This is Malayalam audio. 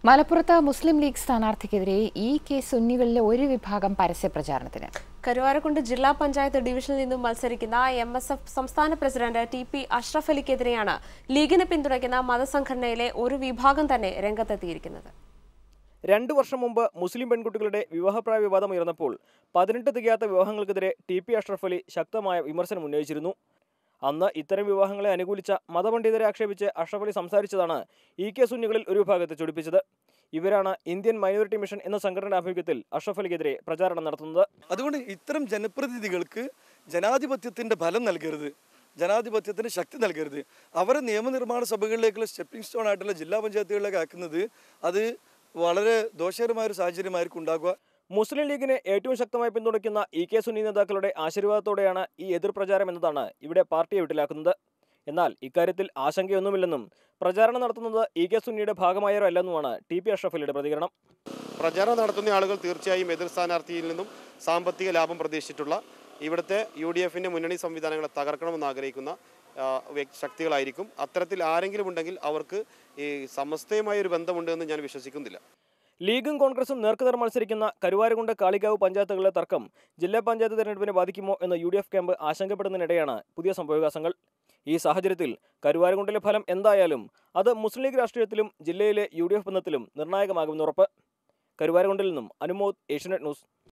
മലപ്പുറത്ത് മുസ്ലിം ലീഗ് സ്ഥാനാർത്ഥിക്കെതിരെ ഈ കെ സുന്നികളിലെ ഒരു വിഭാഗം പരസ്യ പ്രചാരണത്തിന് കരുവാരക്കുണ്ട് ജില്ലാ പഞ്ചായത്ത് ഡിവിഷനിൽ നിന്നും മത്സരിക്കുന്ന എം എസ് എഫ് സംസ്ഥാന പ്രസിഡന്റ് ടി പി അഷ്റഫ് അലിക്കെതിരെയാണ് ലീഗിനെ പിന്തുണയ്ക്കുന്ന മതസംഘടനയിലെ ഒരു വിഭാഗം തന്നെ രംഗത്തെത്തിയിരിക്കുന്നത് രണ്ടു വർഷം മുമ്പ് മുസ്ലിം പെൺകുട്ടികളുടെ വിവാഹപ്രായ വിവാദം ഉയർന്നപ്പോൾ പതിനെട്ട് തികയാത്ത വിവാഹങ്ങൾക്കെതിരെ ടി പി അഷ്റഫ് അലി ശക്തമായ വിമർശനം ഉന്നയിച്ചിരുന്നു അന്ന് ഇത്തരം വിവാഹങ്ങളെ അനുകൂലിച്ച മതപണ്ഡിതരെ ആക്ഷേപിച്ച് അഷ്റഫ് അലി സംസാരിച്ചതാണ് ഇ കെ സുന്നികളിൽ ഒരു വിഭാഗത്തെ ചൊടിപ്പിച്ചത് ഇവരാണ് ഇന്ത്യൻ മൈനോറിറ്റി മിഷൻ എന്ന സംഘടനയുടെ ആഭിമുഖ്യത്തിൽ അഷ്റഫ് അലിക്കെതിരെ പ്രചാരണം നടത്തുന്നത് അതുകൊണ്ട് ഇത്തരം ജനപ്രതിനിധികൾക്ക് ജനാധിപത്യത്തിൻ്റെ ഫലം നൽകരുത് ജനാധിപത്യത്തിന് ശക്തി നൽകരുത് അവരെ നിയമനിർമ്മാണ സഭകളിലേക്കുള്ള സ്റ്റെപ്പിംഗ് സ്റ്റോൺ ആയിട്ടുള്ള ജില്ലാ പഞ്ചായത്തുകളിലേക്ക് ആക്കുന്നത് അത് വളരെ ദോഷകരമായ ഒരു സാഹചര്യമായിരിക്കും ഉണ്ടാകുക മുസ്ലിം ലീഗിനെ ഏറ്റവും ശക്തമായി പിന്തുണയ്ക്കുന്ന ഇ കെ സുന്നി നേതാക്കളുടെ ആശീർവാദത്തോടെയാണ് ഈ എതിർ പ്രചാരം എന്നതാണ് ഇവിടെ പാർട്ടിയെ വിട്ടിലാക്കുന്നത് എന്നാൽ ഇക്കാര്യത്തിൽ ആശങ്കയൊന്നുമില്ലെന്നും പ്രചാരണം നടത്തുന്നത് ഇ കെ സുന്നിയുടെ ഭാഗമായവരോ അല്ലെന്നുമാണ് ടി പി അഷ്റഫ് അലിയുടെ പ്രതികരണം പ്രചാരണം നടത്തുന്ന ആളുകൾ തീർച്ചയായും എതിർ സ്ഥാനാർത്ഥിയിൽ നിന്നും സാമ്പത്തിക ലാഭം പ്രതീക്ഷിച്ചിട്ടുള്ള ഇവിടുത്തെ യു ഡി എഫിൻ്റെ മുന്നണി സംവിധാനങ്ങളെ തകർക്കണമെന്ന് ആഗ്രഹിക്കുന്ന ആ, വ്യക്- ശക്തികളായിരിക്കും അത്തരത്തിൽ ആരെങ്കിലും ഉണ്ടെങ്കിൽ അവർക്ക് ഈ സമസ്തയുമായ ഒരു ബന്ധമുണ്ട് എന്ന് ഞാൻ വിശ്വസിക്കുന്നില്ല ലീഗും കോൺഗ്രസും നേർക്കുനേർ മത്സരിക്കുന്ന കരുവാരകുണ്ട് കാളികാവ് പഞ്ചായത്തുകളിലെ തർക്കം ജില്ലാ പഞ്ചായത്ത് തെരഞ്ഞെടുപ്പിനെ ബാധിക്കുമോ എന്ന് യു ഡി എഫ് ക്യാമ്പ് ആശങ്കപ്പെടുന്നതിനിടെയാണ് പുതിയ സംഭവവികാസങ്ങൾ ഈ സാഹചര്യത്തിൽ കരുവാരകുണ്ടിലെ ഫലം എന്തായാലും അത് മുസ്ലിം ലീഗ് രാഷ്ട്രീയത്തിലും ജില്ലയിലെ യു ഡി എഫ് ബന്ധത്തിലും നിർണായകമാകുമെന്ന് ഉറപ്പ് കരുവാരകുണ്ടിൽ നിന്നും അനുമോദ് ഏഷ്യനെറ്റ് ന്യൂസ്